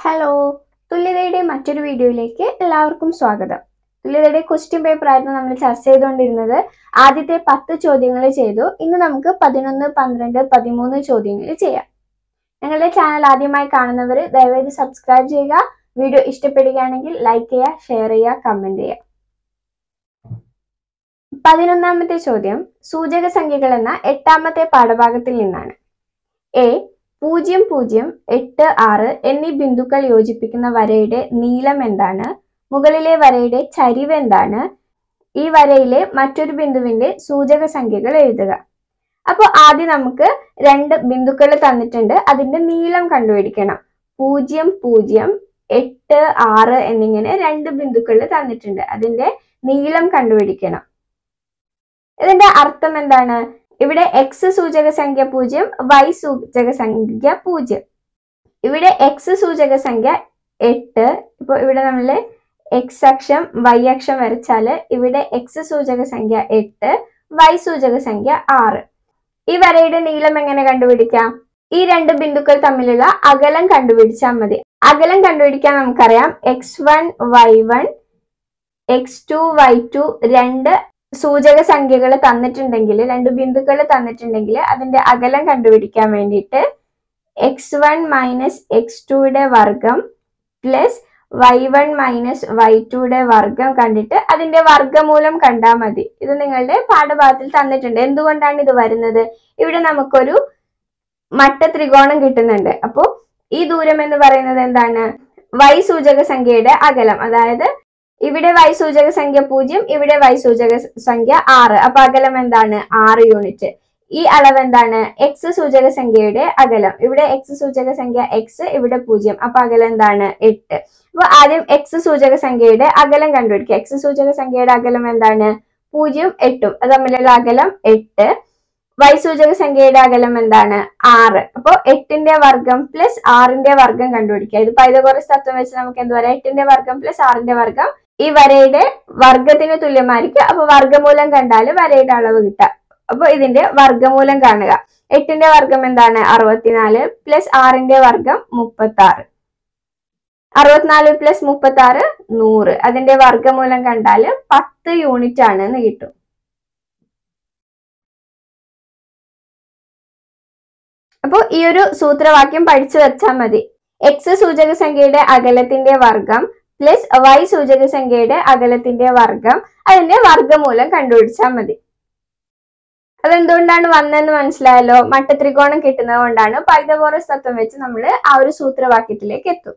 hello തുല്യതയുടെ മറ്റൊരു വീഡിയോയിലേക്ക് എല്ലാവർക്കും സ്വാഗതം തുല്യതയുടെ ക്വസ്റ്റ്യൻ പേപ്പർ ആയിരുന്നു നമ്മൾ ചർച്ച ചെയ്തുകൊണ്ടിരുന്നത് ആദ്യത്തെ പത്ത് ചോദ്യങ്ങൾ ചെയ്തു ഇന്ന് നമുക്ക് പതിനൊന്ന് പന്ത്രണ്ട് പതിമൂന്ന് ചോദ്യങ്ങൾ ചെയ്യാം ഞങ്ങളുടെ ചാനൽ ആദ്യമായി കാണുന്നവർ ദയവായി സബ്സ്ക്രൈബ് ചെയ്യുക വീഡിയോ ഇഷ്ടപ്പെടുകയാണെങ്കിൽ ലൈക്ക് ചെയ്യുക ഷെയർ ചെയ്യുക കമന്റ് ചെയ്യുക പതിനൊന്നാമത്തെ ചോദ്യം സൂചക സംഖ്യകൾ എന്ന എട്ടാമത്തെ പാഠഭാഗത്തിൽ നിന്നാണ് എ പൂജ്യം പൂജ്യം എട്ട് ആറ് എന്നീ ബിന്ദുക്കൾ യോജിപ്പിക്കുന്ന വരയുടെ നീളം എന്താണ് മുകളിലെ വരയുടെ ചരിവ് എന്താണ് ഈ വരയിലെ മറ്റൊരു ബിന്ദുവിന്റെ സൂചക സംഖ്യകൾ എഴുതുക അപ്പോൾ ആദ്യം നമുക്ക് രണ്ട് ബിന്ദുക്കൾ തന്നിട്ടുണ്ട് അതിന്റെ നീളം കണ്ടുപിടിക്കണം പൂജ്യം പൂജ്യം എട്ട് ആറ് എന്നിങ്ങനെ രണ്ട് ബിന്ദുക്കൾ തന്നിട്ടുണ്ട് അതിന്റെ നീളം കണ്ടുപിടിക്കണം ഇതിന്റെ അർത്ഥം എന്താണ് ഇവിടെ എക്സ് സൂചക സംഖ്യ പൂജ്യം വൈ സൂചക സംഖ്യ പൂജ്യം ഇവിടെ എക്സ് സൂചക സംഖ്യ എട്ട് ഇപ്പോൾ ഇവിടെ നമ്മൾ എക്സ് അക്ഷം വൈ അക്ഷം വരച്ചാല് ഇവിടെ എക്സ് സൂചക സംഖ്യ എട്ട് വൈ സൂചക സംഖ്യ ആറ് ഈ വരയുടെ നീളം എങ്ങനെ കണ്ടുപിടിക്കാം ഈ രണ്ട് ബിന്ദുക്കൾ തമ്മിലുള്ള അകലം കണ്ടുപിടിച്ചാൽ മതി അകലം കണ്ടുപിടിക്കാൻ നമുക്കറിയാം X one Y one X two Y two രണ്ട് സൂചക സംഖ്യകൾ തന്നിട്ടുണ്ടെങ്കിൽ രണ്ട് ബിന്ദുക്കൾ തന്നിട്ടുണ്ടെങ്കിൽ അതിന്റെ അകലം കണ്ടുപിടിക്കാൻ വേണ്ടിയിട്ട് എക്സ് വൺ മൈനസ് എക്സ് ടുയുടെ വർഗം plus Y one minus Y ടുയുടെ വർഗം കണ്ടിട്ട് അതിന്റെ വർഗമൂലം കണ്ടാൽ മതി ഇത് നിങ്ങളുടെ പാഠഭാഗത്തിൽ തന്നിട്ടുണ്ട് എന്തുകൊണ്ടാണ് ഇത് വരുന്നത് ഇവിടെ നമുക്കൊരു മട്ട ത്രികോണം കിട്ടുന്നുണ്ട് അപ്പോൾ ഈ ദൂരം എന്ന് പറയുന്നത് എന്താണ് വൈ സൂചക സംഖ്യയുടെ അകലം അതായത് ഇവിടെ വൈ സൂചക സംഖ്യ പൂജ്യം ഇവിടെ വൈ സൂചക സംഖ്യ ആറ് അപ്പൊ അകലം എന്താണ് ആറ് യൂണിറ്റ് ഈ അളവ് എന്താണ് എക്സ് സൂചക സംഖ്യയുടെ അകലം ഇവിടെ എക്സ് സൂചക സംഖ്യ എക്സ് ഇവിടെ പൂജ്യം അപ്പൊ അകലം എന്താണ് എട്ട് അപ്പൊ ആദ്യം എക്സ് സൂചക സംഖ്യയുടെ അകലം കണ്ടുപിടിക്കുക എക്സ് സൂചക സംഖ്യയുടെ അകലം എന്താണ് പൂജ്യം എട്ടും അത് തമ്മിലുള്ള അകലം എട്ട് വൈ സൂചക സംഖ്യയുടെ അകലം എന്താണ് ആറ് അപ്പൊ എട്ടിന്റെ വർഗം പ്ലസ് ആറിന്റെ വർഗം കണ്ടുപിടിക്കുക ഇത് പൈതകോറസ് തത്വം വെച്ച് നമുക്ക് എന്ത് പറയാം എട്ടിന്റെ വർഗം പ്ലസ് ആറിന്റെ വർഗം ഈ വരയുടെ വർഗത്തിന് തുല്യമായിരിക്കും അപ്പൊ വർഗമൂലം കണ്ടാൽ വരയുടെ അളവ് കിട്ടാം അപ്പൊ ഇതിന്റെ വർഗമൂലം കാണുക എട്ടിന്റെ വർഗം എന്താണ് അറുപത്തിനാല് പ്ലസ് ആറിന്റെ വർഗം മുപ്പത്തി ആറ് അറുപത്തിനാല് പ്ലസ് മുപ്പത്തി ആറ് നൂറ് അതിന്റെ വർഗമൂലം കണ്ടാൽ പത്ത് യൂണിറ്റ് ആണ് എന്ന് കിട്ടും അപ്പോൾ ഈ ഒരു സൂത്രവാക്യം പഠിച്ചു വെച്ചാൽ മതി എക്സ് സൂചക സംഖ്യയുടെ അകലത്തിന്റെ വർഗം പ്ലസ് വൈ സൂചക സംഖ്യയുടെ അകലത്തിന്റെ വർഗം അതിന്റെ വർഗമൂലം കണ്ടുപിടിച്ചാൽ മതി അതെന്തുകൊണ്ടാണ് വന്നതെന്ന് മനസ്സിലായല്ലോ മട്ടത്രികോണം കിട്ടുന്നത് കൊണ്ടാണ് പൈതഗോറസ് തത്വം വെച്ച് നമ്മൾ ആ ഒരു സൂത്രവാക്യത്തിലേക്ക് എത്തും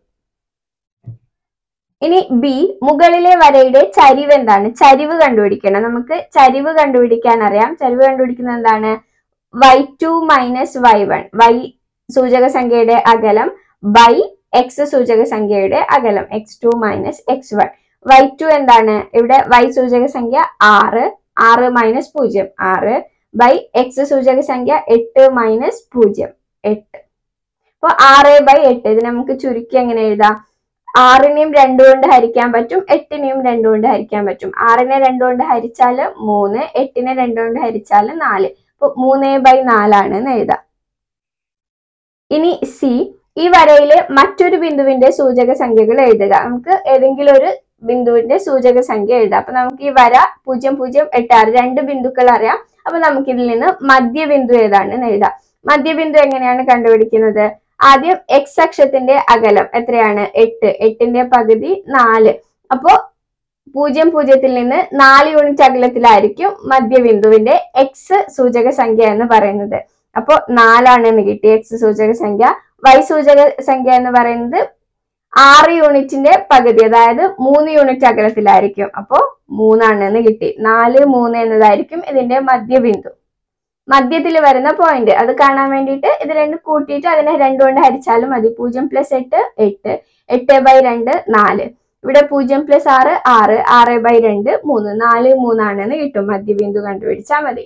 ഇനി ബി മുകളിലെ വരയുടെ ചരിവ് എന്താണ് ചരിവ് കണ്ടുപിടിക്കണം നമുക്ക് ചരിവ് കണ്ടുപിടിക്കാൻ അറിയാം ചരിവ് കണ്ടുപിടിക്കുന്നത് എന്താണ് Y two minus Y one Y സൂചക സംഖ്യയുടെ അകലം ബൈ എക്സ് സൂചക സംഖ്യയുടെ അകലം X two minus X one Y two എന്താണ് ഇവിടെ വൈ സൂചക സംഖ്യ ആറ് ആറ് മൈനസ് പൂജ്യം ആറ് ബൈ എക്സ് സൂചക സംഖ്യ എട്ട് മൈനസ് പൂജ്യം എട്ട് അപ്പോൾ ആറ് ബൈ എട്ട് ഇത് നമുക്ക് ചുരുക്കി എങ്ങനെ എഴുതാം ആറിനെയും രണ്ടു കൊണ്ട് ഹരിക്കാൻ പറ്റും എട്ടിനെയും രണ്ടു കൊണ്ട് ഹരിക്കാൻ പറ്റും ആറിനെ രണ്ടു കൊണ്ട് ഹരിച്ചാൽ മൂന്ന് എട്ടിനെ രണ്ടു കൊണ്ട് ഹരിച്ചാൽ നാല് അപ്പൊ മൂന്ന് ബൈ നാലാണ് എന്ന് എഴുതാം ഇനി സി ഈ വരയിലെ മറ്റൊരു ബിന്ദുവിന്റെ സൂചക സംഖ്യകൾ എഴുതുക നമുക്ക് ഏതെങ്കിലും ഒരു ബിന്ദുവിന്റെ സൂചക സംഖ്യ എഴുതാം അപ്പൊ നമുക്ക് ഈ വര പൂജ്യം പൂജ്യം എട്ട് ആറ് രണ്ട് ബിന്ദുക്കൾ അറിയാം അപ്പൊ നമുക്ക് ഇതിൽ നിന്ന് മധ്യബിന്ദു ഏതാണെന്ന് എഴുതാം മധ്യബിന്ദു എങ്ങനെയാണ് കണ്ടുപിടിക്കുന്നത് ആദ്യം എക്സ് അക്ഷത്തിന്റെ അകലം എത്രയാണ് എട്ട് എട്ടിന്റെ പകുതി നാല് അപ്പോ പൂജ്യം പൂജ്യത്തിൽ നിന്ന് നാല് യൂണിറ്റ് അകലത്തിലായിരിക്കും മധ്യബിന്ദുവിന്റെ എക്സ് സൂചക സംഖ്യ എന്ന് പറയുന്നത് അപ്പോ നാലാണ് എന്ന് കിട്ടി എക്സ് സൂചക സംഖ്യ വൈ സൂചക സംഖ്യ എന്ന് പറയുന്നത് ആറ് യൂണിറ്റിന്റെ പകുതി അതായത് മൂന്ന് യൂണിറ്റ് അകലത്തിലായിരിക്കും അപ്പോ മൂന്നാണ് എന്ന് കിട്ടി നാല് മൂന്ന് എന്നതായിരിക്കും ഇതിന്റെ മധ്യബിന്ദു മധ്യത്തിൽ വരുന്ന പോയിന്റ് അത് കാണാൻ വേണ്ടിയിട്ട് ഇത് രണ്ടും കൂട്ടിയിട്ട് അതിനെ രണ്ടു കൊണ്ട് ഹരിച്ചാലും മതി പൂജ്യം പ്ലസ് എട്ട് എട്ട് എട്ട് ബൈ രണ്ട് നാല് ഇവിടെ പൂജ്യം പ്ലസ് ആറ് ആറ് ആറ് ബൈ രണ്ട് മൂന്ന് നാല് മൂന്നാണെന്ന് കിട്ടും മധ്യബിന്ദു കണ്ടുപിടിച്ചാൽ മതി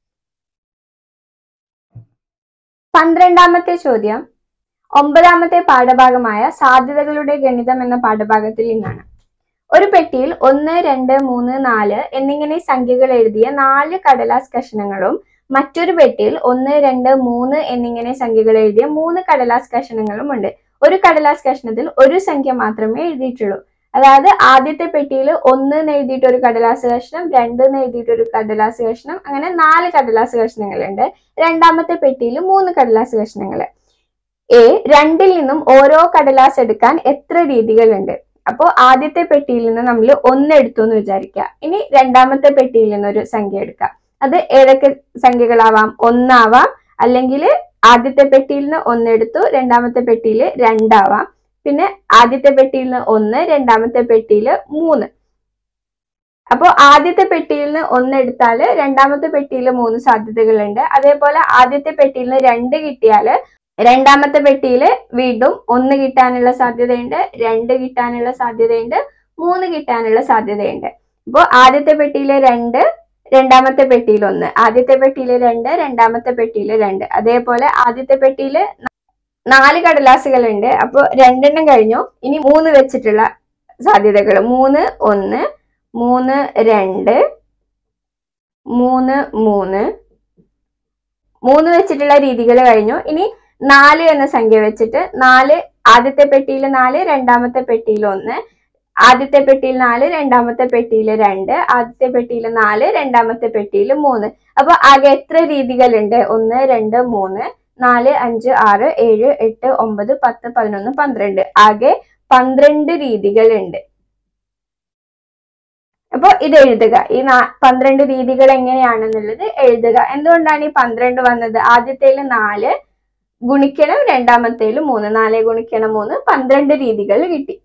പന്ത്രണ്ടാമത്തെ ചോദ്യം ഒമ്പതാമത്തെ പാഠഭാഗമായ സാധ്യതകളുടെ ഗണിതം എന്ന പാഠഭാഗത്തിൽ നിന്നാണ് ഒരു പെട്ടിയിൽ ഒന്ന് രണ്ട് മൂന്ന് നാല് എന്നിങ്ങനെ സംഖ്യകൾ എഴുതിയ നാല് കടലാസ് കഷണങ്ങളും മറ്റൊരു പെട്ടിയിൽ ഒന്ന് രണ്ട് മൂന്ന് എന്നിങ്ങനെ സംഖ്യകൾ എഴുതിയ മൂന്ന് കടലാസ് കഷണങ്ങളും ഉണ്ട് ഒരു കടലാസ് കഷ്ണത്തിൽ ഒരു സംഖ്യ മാത്രമേ എഴുതിയിട്ടുള്ളൂ അതായത് ആദ്യത്തെ പെട്ടിയിൽ ഒന്ന് എന്ന് എഴുതിയിട്ട് ഒരു കടലാസ് കഷ്ണം രണ്ട് എന്ന് എഴുതിയിട്ട് ഒരു കടലാസ് കഷ്ണം അങ്ങനെ നാല് കടലാസ് കഷ്ണങ്ങളുണ്ട് രണ്ടാമത്തെ പെട്ടിയിൽ മൂന്ന് കടലാസ് കഷ്ണങ്ങൾ എ രണ്ടിൽ നിന്നും ഓരോ കടലാസ് എടുക്കാൻ എത്ര രീതികളുണ്ട് അപ്പോൾ ആദ്യത്തെ പെട്ടിയിൽ നിന്ന് നമ്മൾ ഒന്ന് എടുത്തു എന്ന് വിചാരിക്കുക ഇനി രണ്ടാമത്തെ പെട്ടിയിൽ നിന്ന് ഒരു സംഖ്യ എടുക്കാം അത് ഏതൊക്കെ സംഖ്യകളാവാം ഒന്നാവാം അല്ലെങ്കിൽ ആദ്യത്തെ പെട്ടിയിൽ നിന്ന് ഒന്ന് എടുത്തു രണ്ടാമത്തെ പെട്ടിയിൽ രണ്ടാവാം പിന്നെ ആദ്യത്തെ പെട്ടിയിൽ നിന്ന് ഒന്ന് രണ്ടാമത്തെ പെട്ടിയിൽ മൂന്ന് അപ്പോൾ ആദ്യത്തെ പെട്ടിയിൽ നിന്ന് ഒന്ന് എടുത്താൽ രണ്ടാമത്തെ പെട്ടിയിൽ മൂന്ന് സാധ്യതകളുണ്ട് അതേപോലെ ആദ്യത്തെ പെട്ടിയിൽ നിന്ന് രണ്ട് കിട്ടിയാൽ രണ്ടാമത്തെ പെട്ടിയിൽ വീണ്ടും ഒന്ന് കിട്ടാനുള്ള സാധ്യതയുണ്ട് രണ്ട് കിട്ടാനുള്ള സാധ്യതയുണ്ട് മൂന്ന് കിട്ടാനുള്ള സാധ്യതയുണ്ട് അപ്പോൾ ആദ്യത്തെ പെട്ടിയിൽ രണ്ട് രണ്ടാമത്തെ പെട്ടിയിൽ ഒന്ന് ആദ്യത്തെ പെട്ടിയിൽ രണ്ട് രണ്ടാമത്തെ പെട്ടിയിൽ രണ്ട് അതേപോലെ ആദ്യത്തെ പെട്ടിയിൽ നാല് കടലാസുകളുണ്ട് അപ്പോൾ രണ്ടെണ്ണം കഴിഞ്ഞു ഇനി മൂന്ന് വെച്ചിട്ടുള്ള സാധ്യതകൾ മൂന്ന് ഒന്ന് മൂന്ന് രണ്ട് മൂന്ന് മൂന്ന് മൂന്ന് വെച്ചിട്ടുള്ള രീതികൾ കഴിഞ്ഞു ഇനി നാല് എന്ന സംഖ്യ വെച്ചിട്ട് നാല് ആദ്യത്തെ പെട്ടിയിൽ നാല് രണ്ടാമത്തെ പെട്ടിയിൽ ഒന്ന് ആദ്യത്തെ പെട്ടിയിൽ നാല് രണ്ടാമത്തെ പെട്ടിയിൽ രണ്ട് ആദ്യത്തെ പെട്ടിയിൽ നാല് രണ്ടാമത്തെ പെട്ടിയിൽ മൂന്ന് അപ്പൊ ആകെ എത്ര രീതികളുണ്ട് ഒന്ന് രണ്ട് മൂന്ന് നാല് അഞ്ച് ആറ് ഏഴ് എട്ട് ഒമ്പത് പത്ത് പതിനൊന്ന് പന്ത്രണ്ട് ആകെ പന്ത്രണ്ട് രീതികളുണ്ട് അപ്പൊ ഇത് എഴുതുക ഈ നാ- പന്ത്രണ്ട് രീതികൾ എങ്ങനെയാണെന്നുള്ളത് എഴുതുക എന്തുകൊണ്ടാണ് ഈ പന്ത്രണ്ട് വന്നത് ആദ്യത്തേല് നാല് ഗുണിക്കണം രണ്ടാമത്തേല് മൂന്ന് നാല് ഗുണിക്കണം മൂന്ന് പന്ത്രണ്ട് രീതികൾ കിട്ടി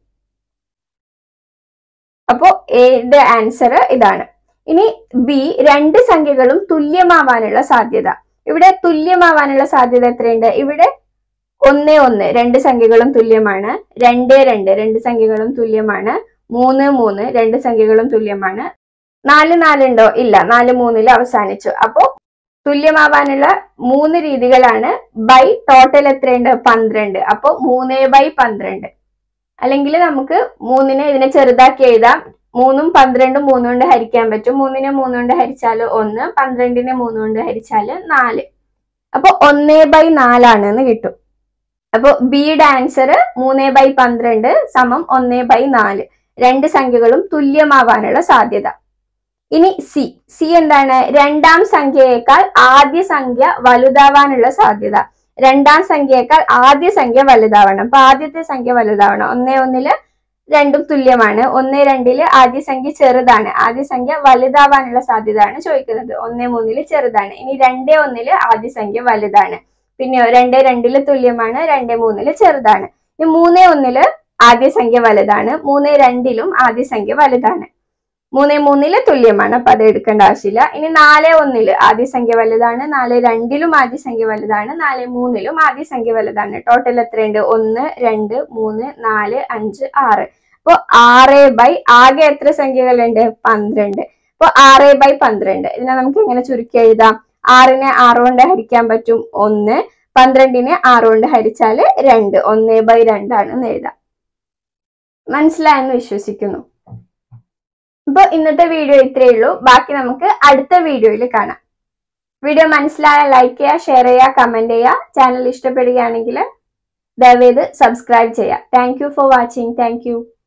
അപ്പോ എയുടെ ആൻസർ ഇതാണ് ഇനി ബി രണ്ട് സംഖ്യകളും തുല്യമാവാനുള്ള സാധ്യത ഇവിടെ തുല്യമാവാനുള്ള സാധ്യത എത്രയുണ്ട് ഇവിടെ ഒന്ന് ഒന്ന് രണ്ട് സംഖ്യകളും തുല്യമാണ് രണ്ട് രണ്ട് രണ്ട് സംഖ്യകളും തുല്യമാണ് മൂന്ന് മൂന്ന് രണ്ട് സംഖ്യകളും തുല്യമാണ് നാല് നാലുണ്ടോ ഇല്ല നാല് മൂന്നിൽ അവസാനിച്ചു അപ്പോ തുല്യമാവാനുള്ള മൂന്ന് രീതികളാണ് ബൈ ടോട്ടൽ എത്രയുണ്ട് പന്ത്രണ്ട് അപ്പോ മൂന്ന് ബൈ പന്ത്രണ്ട് അല്ലെങ്കിൽ നമുക്ക് മൂന്നിനെ ഇതിനെ ചെറുതാക്കി എഴുതാം മൂന്നും പന്ത്രണ്ടും മൂന്ന് കൊണ്ട് ഹരിക്കാൻ പറ്റും മൂന്നിനെ മൂന്ന് കൊണ്ട് ഹരിച്ചാൽ ഒന്ന് പന്ത്രണ്ടിനെ മൂന്ന് കൊണ്ട് ഹരിച്ചാൽ നാല് അപ്പൊ ഒന്നേ ബൈ നാലാണ് എന്ന് കിട്ടും അപ്പൊ ബിയുടെ ആൻസർ മൂന്ന് ബൈ പന്ത്രണ്ട് സമം ഒന്നേ ബൈ നാല് രണ്ട് സംഖ്യകളും തുല്യമാവാനുള്ള സാധ്യത ഇനി സി സി എന്താണ് രണ്ടാം സംഖ്യയേക്കാൾ ആദ്യ സംഖ്യ വലുതാവാനുള്ള സാധ്യത രണ്ടാം സംഖ്യയേക്കാൾ ആദ്യ സംഖ്യ വലുതാവണം അപ്പൊ ആദ്യത്തെ സംഖ്യ വലുതാവണം ഒന്നേ ഒന്നില് രണ്ടും തുല്യമാണ് ഒന്ന് രണ്ടില് ആദ്യ സംഖ്യ ചെറുതാണ് ആദ്യ സംഖ്യ വലുതാവാനുള്ള സാധ്യതയാണ് ചോദിക്കുന്നത് ഒന്നേ മൂന്നില് ചെറുതാണ് ഇനി രണ്ടേ ഒന്നില് ആദ്യ സംഖ്യ വലുതാണ് പിന്നെയോ രണ്ടേ രണ്ടില് തുല്യമാണ് രണ്ടേ മൂന്നില് ചെറുതാണ് ഇനി മൂന്നേ ഒന്നില് ആദ്യ സംഖ്യ വലുതാണ് മൂന്നേ രണ്ടിലും ആദ്യ സംഖ്യ വലുതാണ് മൂന്നേ മൂന്നില് തുല്യമാണ് അപ്പൊ അത് എടുക്കേണ്ട ആവശ്യമില്ല ഇനി നാല് ഒന്നില് ആദ്യ സംഖ്യ വലുതാണ് നാല് രണ്ടിലും ആദ്യ സംഖ്യ വലുതാണ് നാല് മൂന്നിലും ആദ്യ സംഖ്യ വലുതാണ് ടോട്ടൽ എത്രയുണ്ട് ഒന്ന് രണ്ട് മൂന്ന് നാല് അഞ്ച് ആറ് അപ്പൊ ആറ് ബൈ ആകെ എത്ര സംഖ്യകളുണ്ട് പന്ത്രണ്ട് അപ്പൊ ആറ് ബൈ പന്ത്രണ്ട് ഇതിനെ നമുക്ക് എങ്ങനെ ചുരുക്കി എഴുതാം ആറിനെ ആറ് കൊണ്ട് ഹരിക്കാൻ പറ്റും ഒന്ന് പന്ത്രണ്ടിനെ ആറ് കൊണ്ട് ഹരിച്ചാല് രണ്ട് ഒന്ന് ബൈ രണ്ടാണെന്ന് എഴുതാം മനസ്സിലായെന്ന് വിശ്വസിക്കുന്നു അപ്പൊ ഇന്നത്തെ വീഡിയോ ഇത്രയേ ഉള്ളൂ ബാക്കി നമുക്ക് അടുത്ത വീഡിയോയിൽ കാണാം വീഡിയോ മനസ്സിലായ ലൈക്ക് ചെയ്യുക ഷെയർ ചെയ്യുക കമന്റ് ചെയ്യുക ചാനൽ ഇഷ്ടപ്പെടുകയാണെങ്കിൽ ദയവേത് സബ്സ്ക്രൈബ് ചെയ്യുക thank you for watching thank U